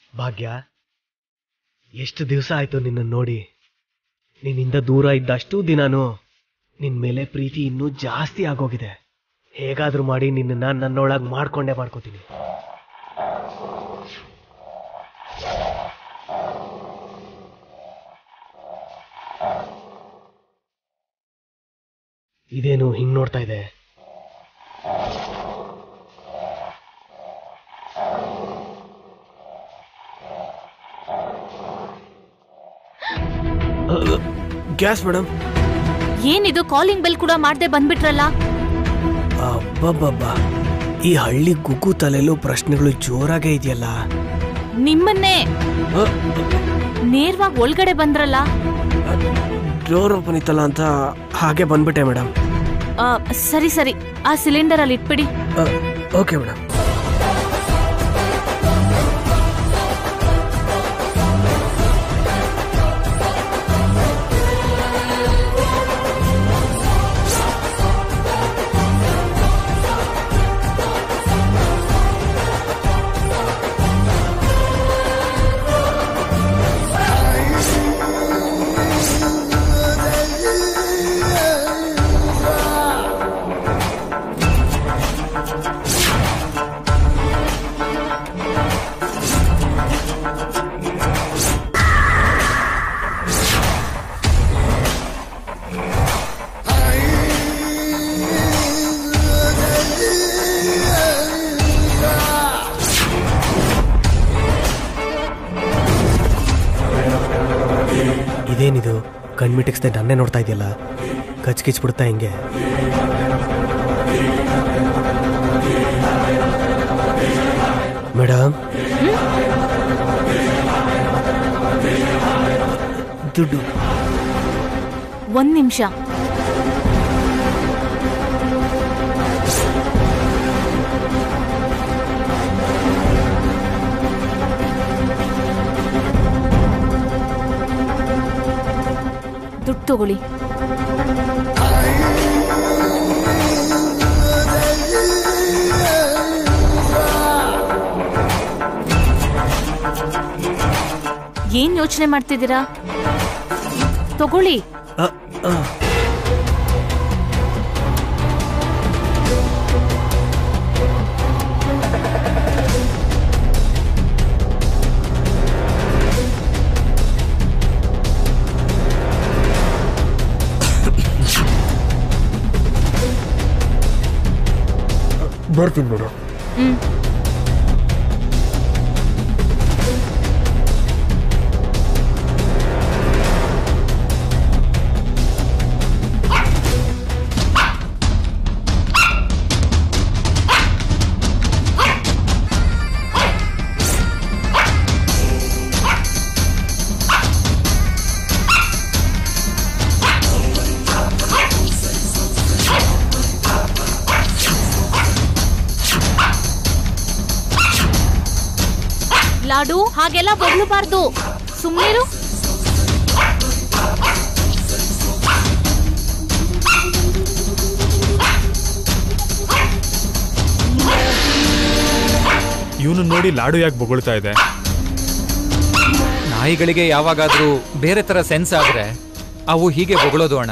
ಭಾಗ್ಯ ಎಷ್ಟು ದಿವಸ ಆಯ್ತು ನಿನ್ನ ನೋಡಿ ನಿನ್ನಿಂದ ದೂರ ಇದ್ದಷ್ಟು ದಿನಾನು ನಿನ್ ಮೇಲೆ ಪ್ರೀತಿ ಇನ್ನೂ ಜಾಸ್ತಿ ಆಗೋಗಿದೆ ಹೇಗಾದ್ರೂ ಮಾಡಿ ನಿನ್ನನ್ನ ನನ್ನೊಳಗ್ ಮಾಡ್ಕೊಂಡೇ ಮಾಡ್ಕೋತೀನಿ ಇದೇನು ಹಿಂಗ್ ನೋಡ್ತಾ ಇದೆ ಗ್ಯಾಸ್ ಮೇಡಮ್ ಏನಿದು ಕಾಲಿಂಗ್ ಬೆಲ್ ಕೂಡ ಮಾಡ್ದೆ ಬಂದ್ಬಿಟ್ರಲ್ಲ ಅಬ್ಬಬ್ಬಬ್ಬ ಈ ಹಳ್ಳಿ ಗುಗ್ಗು ತಲೆಲೂ ಪ್ರಶ್ನೆಗಳು ಜೋರಾಗೇ ಇದೆಯಲ್ಲ ನಿಮ್ಮನ್ನೇ ನೇರವಾಗಿ ಒಳಗಡೆ ಬಂದ್ರಲ್ಲ ಡೋರ್ ಓಪನ್ ಇತ್ತಲ್ಲ ಅಂತ ಹಾಗೆ ಬಂದ್ಬಿಟ್ಟೆ ಮೇಡಮ್ ಆ, ಸರಿ ಸರಿ ಆ ಸಿಲಿಂಡರ್ ಅಲ್ಲಿ ಇಟ್ಬಿಡಿ ಓಕೆ ಮೇಡಮ್ ಇದೇನಿದು ಕಣ್ಮಿಟಿಕ್ಸ್ದೆ ನನ್ನೇ ನೋಡ್ತಾ ಇದೆಯಲ್ಲ ಕಚ್ ಕಿಚ್ ಬಿಡ್ತಾ ಹಿಂಗೆ ಮೇಡಮ್ ದುಡ್ಡು ಒಂದ್ ನಿಮಿಷ ದುಡ್ಡು ತಗೊಳ್ಳಿ ಏನ್ ಯೋಚನೆ ಮಾಡ್ತಿದ್ದೀರಾ ತಗೊಳ್ಳಿ ಅ, ಅ. ಬರ್ತೀನಿ ಮೇಡಮ್ ಹ್ಮ್ ಲಾಡು ಹಾಗೆಲ್ಲ ಬೊಗ್ಲಬಾರ್ದು ಸುಮ್ಮನಿರು ಇವನು ನೋಡಿ ಲಾಡು ಯಾಕೆ ಬೊಗಳ್ತಾ ಇದೆ ನಾಯಿಗಳಿಗೆ ಯಾವಾಗಾದ್ರೂ ಬೇರೆ ತರ ಸೆನ್ಸ್ ಆದ್ರೆ ಅವು ಹೀಗೆ ಬೊಗಳೋದು ಅಣ್ಣ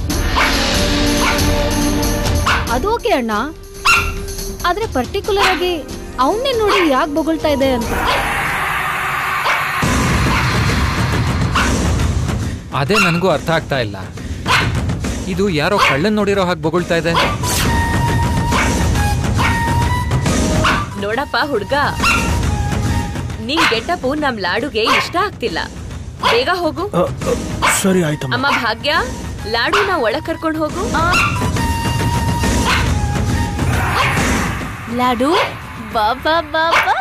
ಅದು ಓಕೆ ಅಣ್ಣ ಆದ್ರೆ ಪರ್ಟಿಕ್ಯುಲರ್ ಆಗಿ ಅವನ್ನೇ ನೋಡಿ ಯಾಕೆ ಬೊಗಳ್ತಾ ಇದೆ ಅಂತ ಅದೇ ನನಗೂ ಅರ್ಥ ಆಗ್ತಾ ಇಲ್ಲ ಇದು ಯಾರೋ ಕಳ್ಳನ್ ನೋಡಿರೋ ಹಾಗೆ ಬೊಗಳ್ತಾ ಇದೆ ನೋಡಪ್ಪ ಹುಡ್ಗ ನಿನ್ ಗೆಟಪು ನಮ್ ಲಾಡುಗೆ ಇಷ್ಟ ಆಗ್ತಿಲ್ಲ ಬೇಗ ಹೋಗು ಅ, ಅ, ಸರಿ ಆಯ್ತಮ್ಮ ಅಮ್ಮ ಭಾಗ್ಯ ಲಾಡುನ ಒಳಗ್ ಕರ್ಕೊಂಡ್ ಹೋಗು ಲಾಡು ಬಾ ಬಾ ಬಾ ಬಾ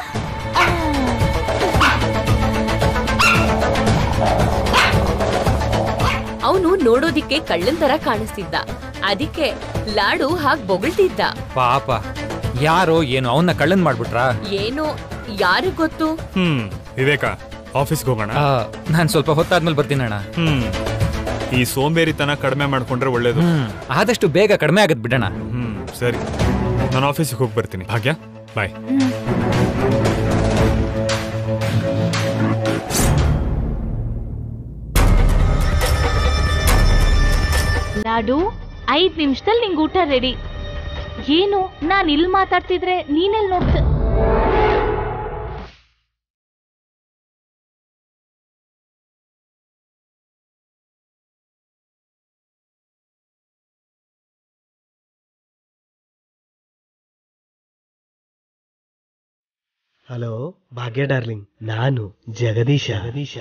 ಅವನು ನೋಡೋದಿಕ್ಕೆ ಕಳ್ಳನ್ ತರ ಕಾಣಿಸ್ತಿದ್ದ ಅದಕ್ಕೆ ಲಾಡು ಹಾಗ್ ಬೊಗಳ್ತಿದ್ದ ಪಾಪ ಯಾರೋ ಏನು ಅವನ್ನ ಕಳ್ಳನ್ ಮಾಡ್ಬಿಟ್ರಾ ಏನು ಯಾರಿಗ್ ಗೊತ್ತು ಹ್ಮ್ ವಿವೇಕ ಆಫೀಸ್ಗೆ ಹೋಗೋಣ ಆ, ನಾನ್ ಸ್ವಲ್ಪ ಹೊತ್ತಾದ್ಮೇಲೆ ಬರ್ತೀನಿ ಅಣ್ಣ ಹ್ಮ್ ಈ ಸೋಂಬೇರಿತನ ಕಡಿಮೆ ಮಾಡ್ಕೊಂಡ್ರೆ ಒಳ್ಳೇದು ಹ್ಮ್ ಆದಷ್ಟು ಬೇಗ ಕಡಿಮೆ ಆಗತ್ ಬಿಡಣ ಹ್ಮ್ ಸರಿ ನಾನು ಆಫೀಸಿಗೆ ಹೋಗಿ ಬರ್ತೀನಿ ಭಾಗ್ಯ ಬಾಯ್ ಹ್ಮ್ ಲಾಡು ಐದ್ ನಿಮಿಷದಲ್ಲಿ ನಿಂಗೆ ಊಟ ರೆಡಿ ಏನು ನಾನು ಇಲ್ಲಿ ಮಾತಾಡ್ತಿದ್ರೆ ನೀನೆಲ್ಲಿ ನೋಡ್ತ ಹಲೋ ಭಾಗ್ಯ ಡಾರ್ಲಿಂಗ್ ನಾನು ಜಗದೀಶ ಜಗದೀಶ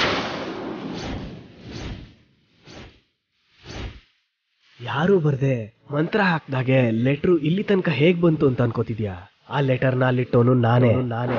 ಯಾರು ಬರ್ದೆ ಮಂತ್ರ ಹಾಕ್ದಾಗೆ ಲೆಟ್ರು ಇಲ್ಲಿ ತನಕ ಹೇಗ್ ಬಂತು ಅಂತ ಅನ್ಕೋತಿದ್ಯಾ ಆ ಲೆಟರ್ನ ಅಲ್ಲಿಟ್ಟೋನು ನಾನೇ ನಾನೇ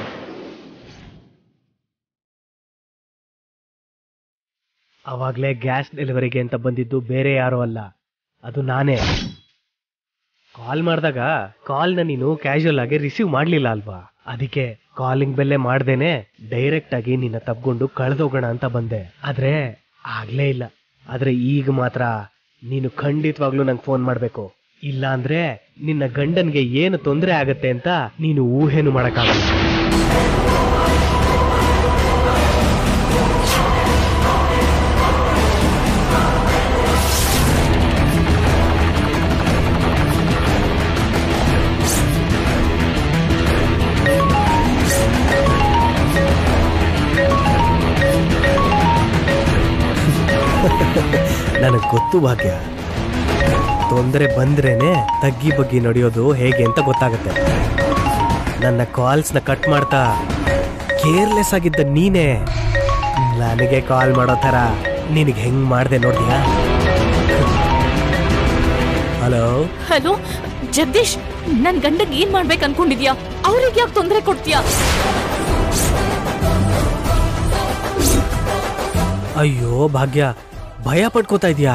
ಅವಾಗ್ಲೇ ಗ್ಯಾಸ್ ಡೆಲಿವರಿಗೆ ಅಂತ ಬಂದಿದ್ದು ಬೇರೆ ಯಾರೋ ಅಲ್ಲ ಅದು ನಾನೇ ಕಾಲ್ ಮಾಡಿದಾಗ ಕಾಲ್ನ ನೀನು ಕ್ಯಾಶುವಲ್ ಆಗಿ ರಿಸೀವ್ ಮಾಡ್ಲಿಲ್ಲ ಅಲ್ವಾ ಅದಕ್ಕೆ ಕಾಲಿಂಗ್ ಬೆಲ್ಲೆ ಮಾಡ್ದೇನೆ ಡೈರೆಕ್ಟ್ ಆಗಿ ನಿನ್ನ ತಪ್ಕೊಂಡು ಕಳೆದೋಗೋಣ ಅಂತ ಬಂದೆ ಆದ್ರೆ ಆಗ್ಲೇ ಇಲ್ಲ ಆದ್ರೆ ಈಗ ಮಾತ್ರ ನೀನು ಖಂಡಿತವಾಗ್ಲೂ ನಂಗೆ ಫೋನ್ ಮಾಡ್ಬೇಕು ಇಲ್ಲ ಅಂದ್ರೆ ನಿನ್ನ ಗಂಡನ್ಗೆ ಏನು ತೊಂದರೆ ಆಗತ್ತೆ ಅಂತ ನೀನು ಊಹೆನು ಮಾಡಕ್ಕಾಗಲ್ಲ ನನಗೆ ಗೊತ್ತು ಭಾಗ್ಯ ತೊಂದರೆ ಬಂದ್ರೇನೆ ತಗ್ಗಿ ಬಗ್ಗಿ ನಡೆಯೋದು ಹೇಗೆ ಅಂತ ಗೊತ್ತಾಗುತ್ತೆ ನನ್ನ ಕಾಲ್ಸ್ನ ಕಟ್ ಮಾಡ್ತಾ ಕೇರ್ಲೆಸ್ ಆಗಿದ್ದ ನೀನೇ ನನಗೆ ಕಾಲ್ ಮಾಡೋ ಥರ ನಿನಗೆ ಹೆಂಗ್ ಮಾಡ್ದೆ ನೋಡ್ತೀಯಾ ಹಲೋ ಹಲೋ ಜಗದೀಶ್ ನನ್ ಗಂಡಗ್ ಏನ್ ಮಾಡ್ಬೇಕು ಅನ್ಕೊಂಡಿದ್ಯಾ ಅವ್ರಿಗೆ ಯಾಕೆ ತೊಂದರೆ ಕೊಡ್ತೀಯಾ ಅಯ್ಯೋ ಭಾಗ್ಯ ಭಯ ಪಡ್ಕೋತಾ ಇದೀಯಾ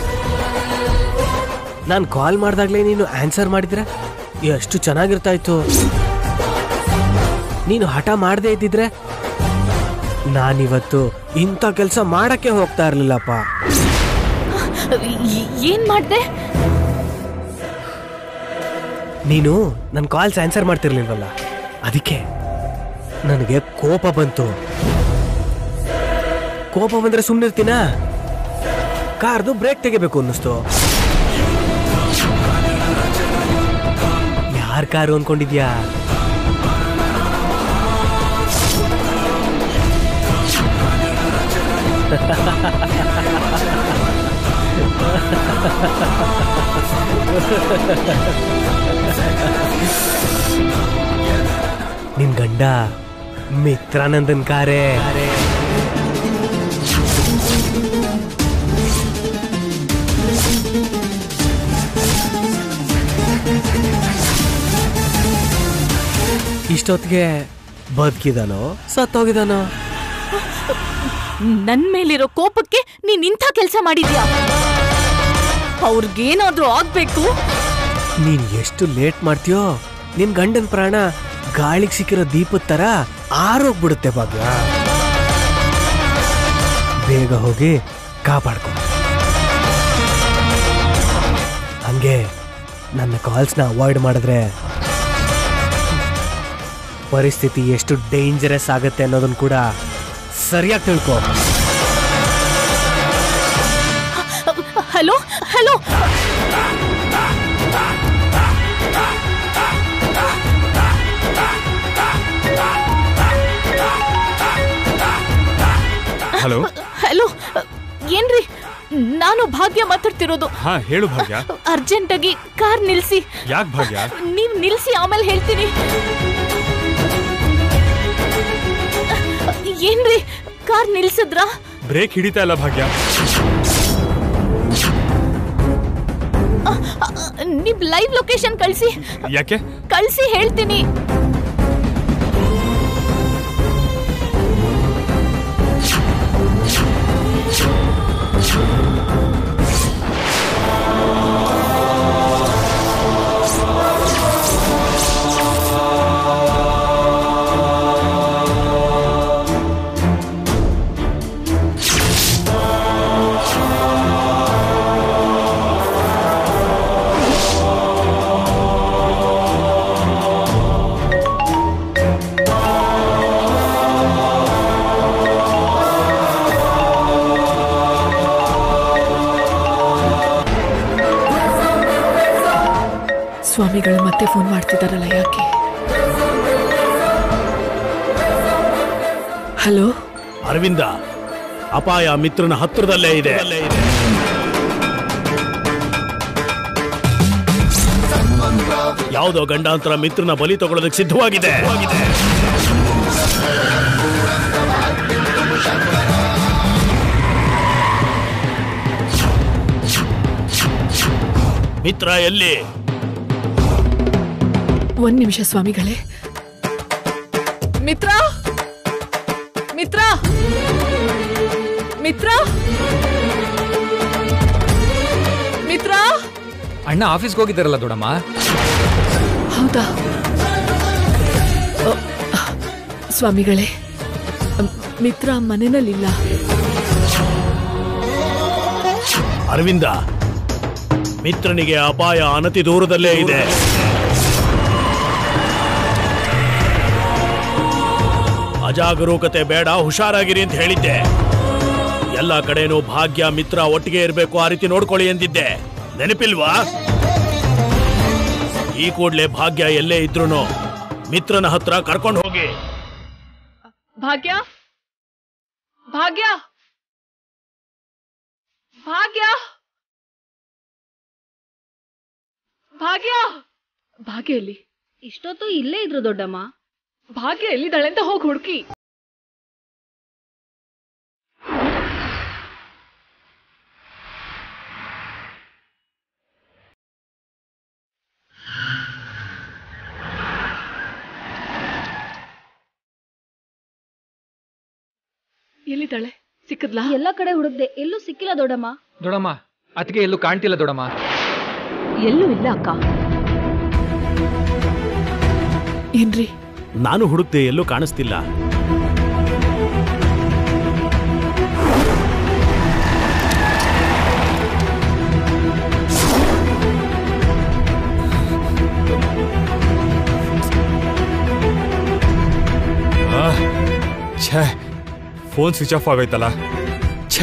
ನಾನು ಕಾಲ್ ಮಾಡ್ದಾಗ್ಲೇ ನೀನು ಆನ್ಸರ್ ಮಾಡಿದ್ರೆ ಎಷ್ಟು ಚೆನ್ನಾಗಿರ್ತಾ ಇತ್ತು ನೀನು ಹಠ ಮಾಡದೇ ಇದ್ದಿದ್ರೆ ನಾನಿವತ್ತು ಇಂಥ ಕೆಲಸ ಮಾಡಕ್ಕೆ ಹೋಗ್ತಾ ಇರ್ಲಿಲ್ಲಪ್ಪ ಏ- ಏನ್ ಮಾಡ್ದೆ ನೀನು ನನ್ನ ಕಾಲ್ಸ್ ಆನ್ಸರ್ ಮಾಡ್ತಿರ್ಲಿಲ್ವಲ್ಲ ಅದಕ್ಕೆ ನನಗೆ ಕೋಪ ಬಂತು ಕೋಪ ಬಂದ್ರೆ ಸುಮ್ಮನಿರ್ತೀನ ಕಾರ್ದು ಬ್ರೇಕ್ ತೆಗಿಬೇಕು ಅನ್ನಿಸ್ತು ಯಾರ್ ಕಾರು ಅನ್ಕೊಂಡಿದ್ಯಾ ನಿನ್ ಗಂಡ ಮಿತ್ರಾನಂದನ್ ಕಾರೇ ಇಷ್ಟೊತ್ತಿಗೆ ಬದುಕಿದಾನೋ ಸತ್ತೋಗಿದಾನೋ ನನ್ ಮೇಲಿರೋ ಕೋಪಕ್ಕೆ ನೀನ್ ಇಂಥ ಕೆಲ್ಸ ಮಾಡಿದ್ಯಾ ಅವ್ರಿಗೇನಾದ್ರೂ ಆಗ್ಬೇಕು ನೀನ್ ಎಷ್ಟು ಲೇಟ್ ಮಾಡ್ತೀಯೋ ನಿನ್ ಗಂಡನ ಪ್ರಾಣ ಗಾಳಿಗೆ ಸಿಕ್ಕಿರೋ ದೀಪದ ತರ ಆರೋಗ್ಬಿಡುತ್ತೆ ಭಾಗ್ಯ ಬೇಗ ಹೋಗಿ ಕಾಪಾಡ್ಕೊ ಹಂಗೆ ನನ್ನ ಕಾಲ್ಸ್ನ ಅವಾಯ್ಡ್ ಮಾಡಿದ್ರೆ ಪರಿಸ್ಥಿತಿ ಎಷ್ಟು ಡೇಂಜರಸ್ ಆಗುತ್ತೆ ಅನ್ನೋದನ್ನ ಕೂಡ ಸರಿಯಾಗಿ ತಿಳ್ಕೊ ಹಲೋ ಹಲೋ ಹಲೋ ಹಲೋ ಏನ್ರಿ ನಾನು ಭಾಗ್ಯ ಮಾತಾಡ್ತಿರೋದು ಹಾ ಹೇಳು ಭಾಗ್ಯ ಅರ್ಜೆಂಟ್ ಆಗಿ ಕಾರ್ ನಿಲ್ಸಿ ಯಾಕೆ ಭಾಗ್ಯ ನೀವ್ ನಿಲ್ಸಿ ಆಮೇಲೆ ಹೇಳ್ತೀನಿ ಏನ್ರಿ ಕಾರ್ ನಿಲ್ಸಿದ್ರಾ ಬ್ರೇಕ್ ಹಿಡಿತಾ ಇಲ್ಲ ಭಾಗ್ಯ ನೀವ್ ಲೈವ್ ಲೊಕೇಶನ್ ಕಳ್ಸಿ ಯಾಕೆ ಕಳ್ಸಿ ಹೇಳ್ತೀನಿ ಸ್ವಾಮಿಗಳು ಮತ್ತೆ ಫೋನ್ ಮಾಡ್ತಿದಾರಲ್ಲ ಯಾಕೆ ಹಲೋ ಅರವಿಂದ ಅಪಾಯ ಮಿತ್ರನ ಹತ್ರದಲ್ಲೇ ಇದೆ ಯಾವುದೋ ಗಂಡಾಂತರ ಮಿತ್ರನ ಬಲಿ ತಗೊಳ್ಳೋದಕ್ಕೆ ಸಿದ್ಧವಾಗಿದೆ ಮಿತ್ರ ಎಲ್ಲಿ ಒಂದ್ ನಿಮಿಷ ಸ್ವಾಮಿಗಳೇ ಮಿತ್ರ ಮಿತ್ರ ಮಿತ್ರ ಮಿತ್ರ ಅಣ್ಣ ಆಫೀಸ್ಗೆ ಹೋಗಿದ್ದಾರಲ್ಲ ದೊಡಮ್ಮ ಹೌದಾ ಅ, ಸ್ವಾಮಿಗಳೇ ಅಮ್, ಮಿತ್ರ ಮನೆಯಲ್ಲಿಲ್ಲ ಅರವಿಂದ ಮಿತ್ರನಿಗೆ ಅಪಾಯ ಅನತಿ ದೂರದಲ್ಲೇ ಇದೆ ಅಜಾಗರೂಕತೆ ಬೇಡ ಹುಷಾರಾಗಿರಿ ಅಂತ ಹೇಳಿದ್ದೆ ಎಲ್ಲ ಕಡೆನೂ ಭಾಗ್ಯ ಮಿತ್ರ ಒಟ್ಟಿಗೆ ಇರಬೇಕು ಆ ರೀತಿ ನೋಡ್ಕೊಳ್ಳಿ ಎಂದಿದ್ದೆ ನೆನಪಿಲ್ವಾ ಈ ಕೂಡ್ಲೆ ಭಾಗ್ಯ ಎಲ್ಲೇ ಇದ್ರೂನು ಮಿತ್ರನ ಹತ್ರ ಕರ್ಕೊಂಡು ಹೋಗಿ ಭಾಗ್ಯ ಭಾಗ್ಯ ಭಾಗ್ಯ ಭಾಗ್ಯ ಭಾಗ್ಯ ಎಲ್ಲಿ ಇಷ್ಟೊತ್ತು ಇಲ್ಲೇ ಇದ್ರು ದೊಡ್ಡಮ್ಮ ಭಾಗ್ಯ ಎಲ್ಲಿದ್ದಾಳೆ ಅಂತ ಹೋಗಿ ಹುಡುಕಿ ಎಲ್ಲಿದ್ದಾಳೆ ಸಿಕ್ಕದ್ಲಾ ಎಲ್ಲ ಕಡೆ ಹುಡುಕ್ದೆ ಎಲ್ಲೂ ಸಿಕ್ಕಿಲ್ಲ ದೊಡ್ಡಮ್ಮ ದೊಡಮ್ಮ ಅದಕ್ಕೆ ಎಲ್ಲೂ ಕಾಣ್ತಿಲ್ಲ ದೊಡಮ್ಮ ಎಲ್ಲೂ ಇಲ್ಲ ಅಕ್ಕ ಏನ್ರಿ ನಾನು ಹುಡುಕ್ತೆ ಎಲ್ಲೂ ಕಾಣಿಸ್ತಿಲ್ಲ ಛೇ ಫೋನ್ ಸ್ವಿಚ್ ಆಫ್ ಆಗೈತಲ್ಲ ಛೇ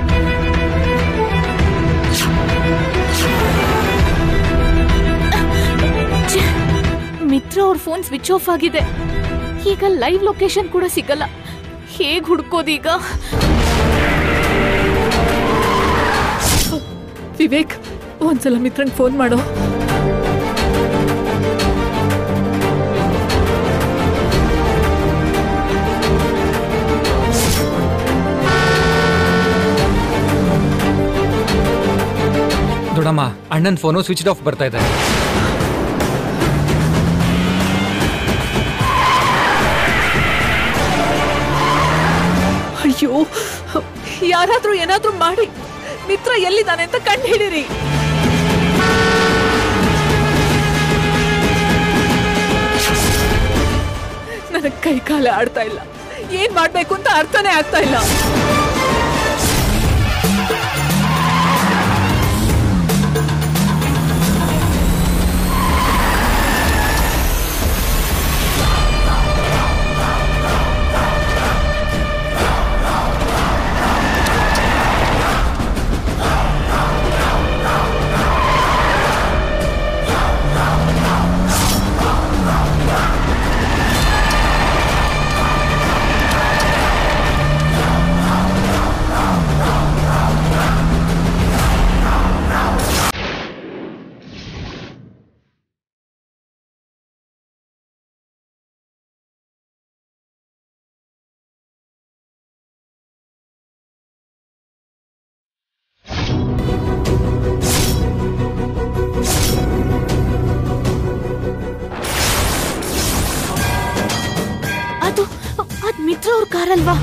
ಮಿತ್ರ ಅವ್ರ ಫೋನ್ ಸ್ವಿಚ್ ಆಫ್ ಆಗಿದೆ ಈಗ ಲೈವ್ ಲೊಕೇಶನ್ ಕೂಡ ಸಿಗಲ್ಲ ಹೇಗ್ ಹುಡ್ಕೋದೀಗ ವಿವೇಕ್ ಒಂದ್ಸಲ ಮಿತ್ರನ್ ಫೋನ್ ಮಾಡೋ ದೊಡಮ್ಮ ಅಣ್ಣನ ಫೋನು ಸ್ವಿಚ್ ಆಫ್ ಬರ್ತಾ ಇದೆ ಅಯ್ಯೋ ಯಾರಾದ್ರೂ ಏನಾದ್ರೂ ಮಾಡಿ ಮಿತ್ರ ಎಲ್ಲಿದ್ದಾನೆ ಅಂತ ಕಂಡು ಹಿಡೀರಿ ನನಗ್ ಕೈ ಕಾಲ ಆಡ್ತಾ ಇಲ್ಲ ಏನ್ ಮಾಡ್ಬೇಕು ಅಂತ ಅರ್ಥನೇ ಆಗ್ತಾ ಇಲ್ಲ ಅದು ಅದ್ ಮಿತ್ರ ಅವ್ರ ಕಾರಲ್ವಾ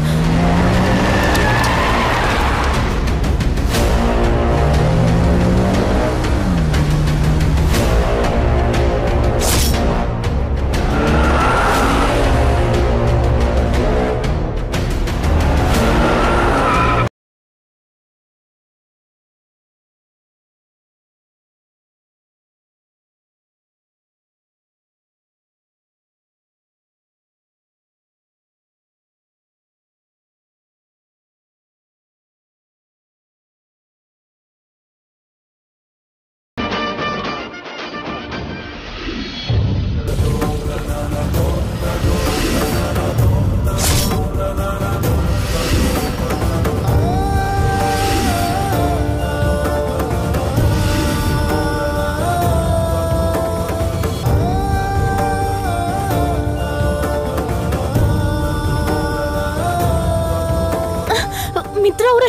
ಮಿತ್ರ ಅವ್ರೆ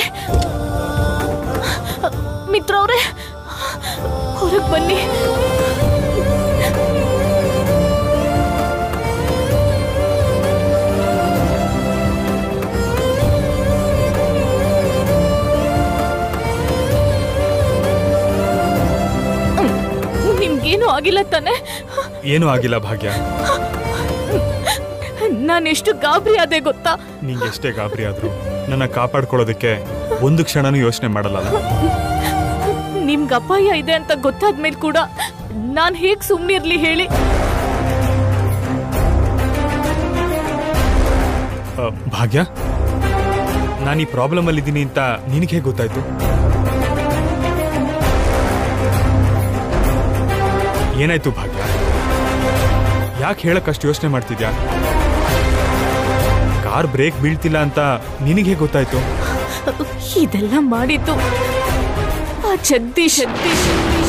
ಮಿತ್ರ ಅವ್ರೆ ಹೊರಗ್ ಬನ್ನಿ ನಿಮ್ಗೇನು ಆಗಿಲ್ಲ ತಾನೆ ಏನೂ ಆಗಿಲ್ಲ ಭಾಗ್ಯ ನಾನೆಷ್ಟು ಗಾಬರಿ ಆದೆ ಗೊತ್ತಾ ನಿಂಗೆ ಎಷ್ಟೇ ಗಾಬರಿ ಆದ್ರೂ ನನ್ನ ಕಾಪಾಡ್ಕೊಳ್ಳೋದಕ್ಕೆ ಒಂದು ಕ್ಷಣನೂ ಯೋಚನೆ ಮಾಡಲ್ಲ ನಿಮ್ಗೆ ಅಪಾಯ ಇದೆ ಅಂತ ಗೊತ್ತಾದ್ಮೇಲೆ ಕೂಡ ನಾನ್ ಹೇಗ್ ಸುಮ್ನಿರ್ಲಿ ಹೇಳಿ ಆ, ಭಾಗ್ಯ ನಾನು ಈ ಪ್ರಾಬ್ಲಮ್ ಅಲ್ಲಿ ಇದ್ದೀನಿ ಅಂತ ನಿನಗೆ ಹೇಗೆ ಗೊತ್ತಾಯ್ತು ಏನಾಯ್ತು ಭಾಗ್ಯ ಯಾಕೆ ಹೇಳಕ್ಕಷ್ಟು ಯೋಚನೆ ಮಾಡ್ತಿದ್ಯಾ ಕಾರ್ ಬ್ರೇಕ್ ಬೀಳ್ತಿಲ್ಲ ಅಂತ ನಿನಗೆ ಹೇಗೆ ಗೊತ್ತಾಯ್ತು ಇದೆಲ್ಲ ಮಾಡಿದ್ದು ಆ ಜಗದೀಶ್ ಜಗದೀಶ್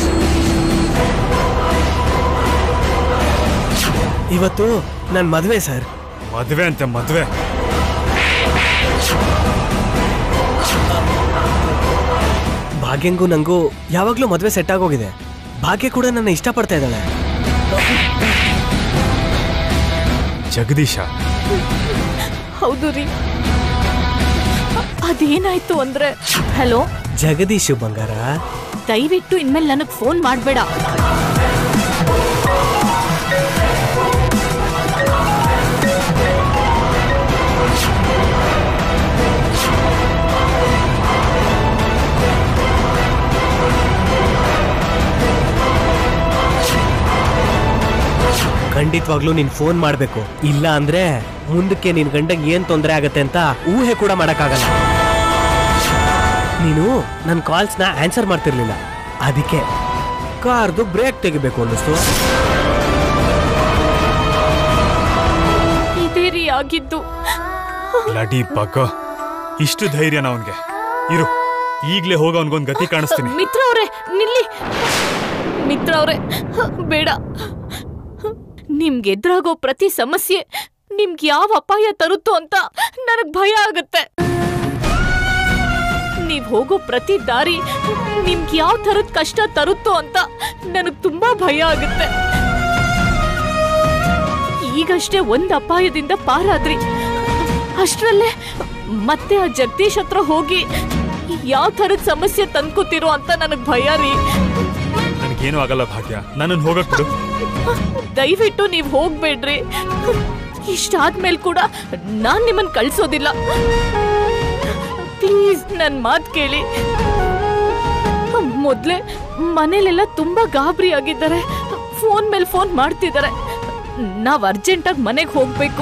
ಇವತ್ತು ನನ್ನ ಮದುವೆ ಸರ್ ಮದ್ವೆ ಅಂತೆ ಮದ್ವೆ ಭಾಗ್ಯಂಗೂ ನಂಗೂ ಯಾವಾಗ್ಲೂ ಮದುವೆ ಸೆಟ್ ಆಗೋಗಿದೆ ಭಾಗ್ಯ ಕೂಡ ನನ್ನ ಇಷ್ಟಪಡ್ತಾ ಇದ್ದಾಳೆ ಜಗದೀಶ ಹೌದು ರೀ ಅದೇನಾಯ್ತು ಅಂದ್ರೆ ಹಲೋ ಜಗದೀಶು ಬಂಗಾರ ದಯವಿಟ್ಟು ಇನ್ಮೇಲೆ ನನಗ್ ಫೋನ್ ಮಾಡ್ಬೇಡ ಖಂಡಿತವಾಗ್ಲೂ ನೀನ್ ಫೋನ್ ಮಾಡ್ಬೇಕು ಇಲ್ಲ ಅಂದ್ರೆ ಮುಂದಕ್ಕೆ ನಿನ್ ಗಂಡಂಗ್ ಏನ್ ತೊಂದರೆ ಆಗತ್ತೆ ಅಂತ ಊಹೆ ಕೂಡ ಮಾಡಕ್ಕಾಗಲ್ಲ ನೀನು ನನ್ನ ಕಾಲ್ಸ್ನ ಆನ್ಸರ್ ಮಾಡ್ತಿರ್ಲಿಲ್ಲ ಅದಕ್ಕೆ ಕಾರ್ದು ಬ್ರೇಕ್ ತೆಗಿಬೇಕು ಅನ್ನಿಸ್ತು ಇದೇ ರೀ ಆಗಿದ್ದು ಲಡಿ ಬಗ್ಗ ಇಷ್ಟು ಧೈರ್ಯನ ಅವನ್ಗೆ ಇರು ಈಗ್ಲೇ ಹೋಗ ಅವನ್ಗೊಂದ್ ಗತಿ ಕಾಣಿಸ್ತೀನಿ ಮಿತ್ರ ಅವ್ರೆ ನಿಲ್ಲಿ ಮಿತ್ರ ಅವ್ರೆ ಬೇಡ ನಿಮ್ಗೆ ಎದುರಾಗೋ ಪ್ರತಿ ಸಮಸ್ಯೆ ನಿಮ್ಗೆ ಯಾವ ಅಪಾಯ ತರುತ್ತೋ ಅಂತ ನನಗ್ ಭಯ ಆಗುತ್ತೆ ನೀವ್ ಹೋಗೋ ಪ್ರತಿ ದಾರಿ ನಿಮ್ಗೆ ಯಾವ ತರದ್ ಕಷ್ಟ ತರುತ್ತೋ ಅಂತ ನನಗ್ ತುಂಬಾ ಭಯ ಆಗುತ್ತೆ ಈಗಷ್ಟೇ ಒಂದ್ ಅಪಾಯದಿಂದ ಪಾರಾದ್ರಿ ಅಷ್ಟ್ರಲ್ಲೇ ಮತ್ತೆ ಆ ಜಗದೀಶ್ ಹತ್ರ ಹೋಗಿ ಯಾವ ಥರದ ಸಮಸ್ಯೆ ತಂದ್ಕೋತಿರೋ ಅಂತ ನನಗ್ ಭಯ ರೀ ನನಗೇನು ಆಗಲ್ಲ ಭಾಗ್ಯ ನನ್ನನ್ನು ಹೋಗಕ್ ಬಿಡು ದಯವಿಟ್ಟು ನೀವ್ ಹೋಗ್ಬೇಡ್ರಿ ಇಷ್ಟಾದ್ಮೇಲೆ ಕೂಡ ನಾನ್ ನಿಮ್ಮನ್ ಕಳ್ಸೋದಿಲ್ಲ ಪ್ಲೀಸ್ ನನ್ ಮಾತ್ ಕೇಳಿ ಮೊದ್ಲೇ ಮನೇಲೆಲ್ಲ ತುಂಬಾ ಗಾಬರಿ ಆಗಿದ್ದಾರೆ ಫೋನ್ ಮೇಲೆ ಫೋನ್ ಮಾಡ್ತಿದ್ದಾರೆ ನಾವ್ ಅರ್ಜೆಂಟಾಗಿ ಮನೆಗೆ ಹೋಗ್ಬೇಕು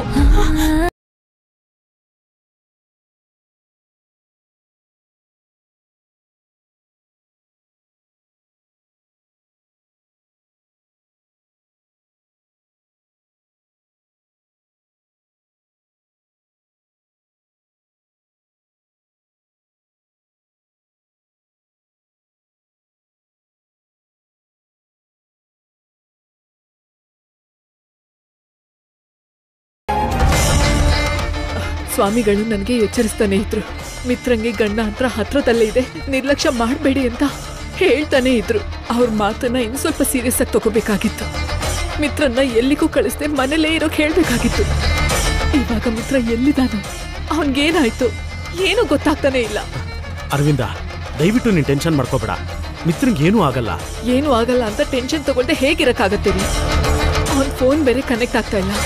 ಸ್ವಾಮಿಗಳು ನನಗೆ ಎಚ್ಚರಿಸ್ತಾನೆ ಇದ್ರು ಮಿತ್ರಂಗೆ ಗಂಡ ಹತ್ರ ಹತ್ರದಲ್ಲೇ ಇದೆ ನಿರ್ಲಕ್ಷ್ಯ ಮಾಡಬೇಡಿ ಅಂತ ಹೇಳ್ತಾನೆ ಇದ್ರು ಅವ್ರ ಮಾತನ್ನ ಇನ್ನು ಸ್ವಲ್ಪ ಸೀರಿಯಸ್ ಆಗಿ ತಗೋಬೇಕಾಗಿತ್ತು ಮಿತ್ರನ್ನ ಎಲ್ಲಿಗೂ ಕಳಿಸ್ದೆ ಮನೇಲೇ ಇರೋಕ್ ಹೇಳ್ಬೇಕಾಗಿತ್ತು ಇವಾಗ ಮಿತ್ರ ಎಲ್ಲಿದ್ದಾನೋ ಅವನ್ಗೇನಾಯ್ತು ಏನು ಗೊತ್ತಾಗ್ತಾನೆ ಇಲ್ಲ ಅರವಿಂದ ದಯವಿಟ್ಟು ನೀನ್ ಟೆನ್ಷನ್ ಮಾಡ್ಕೋಬೇಡ ಮಿತ್ರಂಗೆ ಏನೂ ಆಗಲ್ಲ ಏನು ಆಗಲ್ಲ ಅಂತ ಟೆನ್ಷನ್ ತಗೊಳ್ದೆ ಹೇಗಿರಕ್ಕಾಗತ್ತೆ ರೀ ಅವನ್ ಫೋನ್ ಬೇರೆ ಕನೆಕ್ಟ್ ಆಗ್ತಾ ಇಲ್ಲ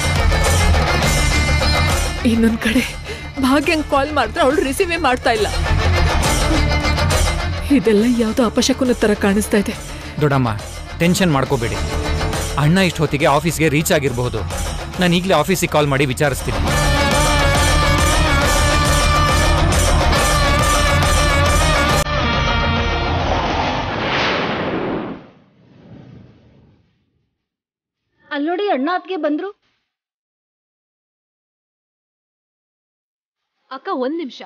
ಇನ್ನೊಂದ್ ಕಡೆ ಭಾಗ್ಯಂಗ್ ಕಾಲ್ ಮಾಡಿದ್ರೆ ಅವಳು ರಿಸೀವೇ ಮಾಡ್ತಾ ಇಲ್ಲ ಇದೆಲ್ಲ ಯಾವ್ದೋ ಅಪಶಕುನ ತರ ಕಾಣಿಸ್ತಾ ಇದೆ ದೊಡ್ಡಮ್ಮ ಟೆನ್ಷನ್ ಮಾಡ್ಕೋಬೇಡಿ ಅಣ್ಣ ಇಷ್ಟು ಹೊತ್ತಿಗೆ ಆಫೀಸ್ಗೆ ರೀಚ್ ಆಗಿರಬಹುದು ನಾನು ಈಗಲೇ ಆಫೀಸಿಗೆ ಕಾಲ್ ಮಾಡಿ ವಿಚಾರಿಸ್ತೀನಿ ಅಲ್ಲೋಡಿ ಅಣ್ಣ ಅತ್ಗೆ ಬಂದ್ರು ಅಕ್ಕ ಒಂದ್ ನಿಮಿಷ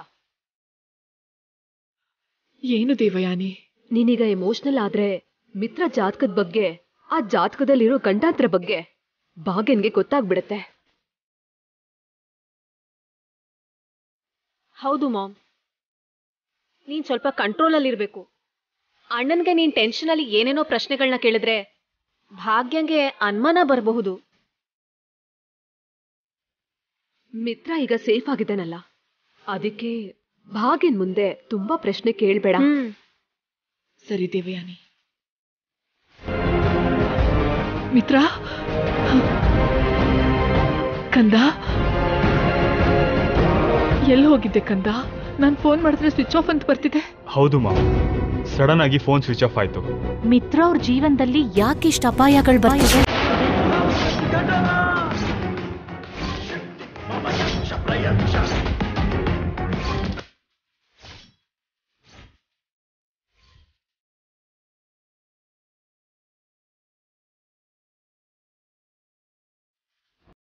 ಏನು ದೇವಯಾನಿ ನೀನೀಗ ಎಮೋಷನಲ್ ಆದ್ರೆ ಮಿತ್ರ ಜಾತಕದ ಬಗ್ಗೆ ಆ ಜಾತಕದಲ್ಲಿರೋ ಗಂಡಾಂತರ ಬಗ್ಗೆ ಭಾಗ್ಯನ್ಗೆ ಗೊತ್ತಾಗ್ಬಿಡತ್ತೆ ಹೌದು ಮಾಮ್ ನೀನ್ ಸ್ವಲ್ಪ ಕಂಟ್ರೋಲಲ್ಲಿ ಇರ್ಬೇಕು ಅಣ್ಣನ್ಗೆ ನೀನ್ ಟೆನ್ಷನ್ ಅಲ್ಲಿ ಏನೇನೋ ಪ್ರಶ್ನೆಗಳನ್ನ ಕೇಳಿದ್ರೆ ಭಾಗ್ಯಂಗೆ ಅನುಮಾನ ಬರಬಹುದು ಮಿತ್ರ ಈಗ ಸೇಫ್ ಆಗಿದ್ದಾನಲ್ಲ ಅದಕ್ಕೆ ಭಾಗ್ಯನ್ ಮುಂದೆ ತುಂಬಾ ಪ್ರಶ್ನೆ ಕೇಳ್ಬೇಡ ಸರಿ ದೇವಯಾನಿ ಮಿತ್ರ ಕಂದ ಎಲ್ಲಿ ಹೋಗಿದ್ದೆ ಕಂದ ನಾನು ಫೋನ್ ಮಾಡಿದ್ರೆ ಸ್ವಿಚ್ ಆಫ್ ಅಂತ ಬರ್ತಿದೆ ಹೌದು ಮಾ ಸಡನ್ ಆಗಿ ಫೋನ್ ಸ್ವಿಚ್ ಆಫ್ ಆಯ್ತು ಮಿತ್ರ ಅವ್ರ ಜೀವನದಲ್ಲಿ ಯಾಕಿಷ್ಟು ಅಪಾಯಗಳು ಬರ್ತಿದೆ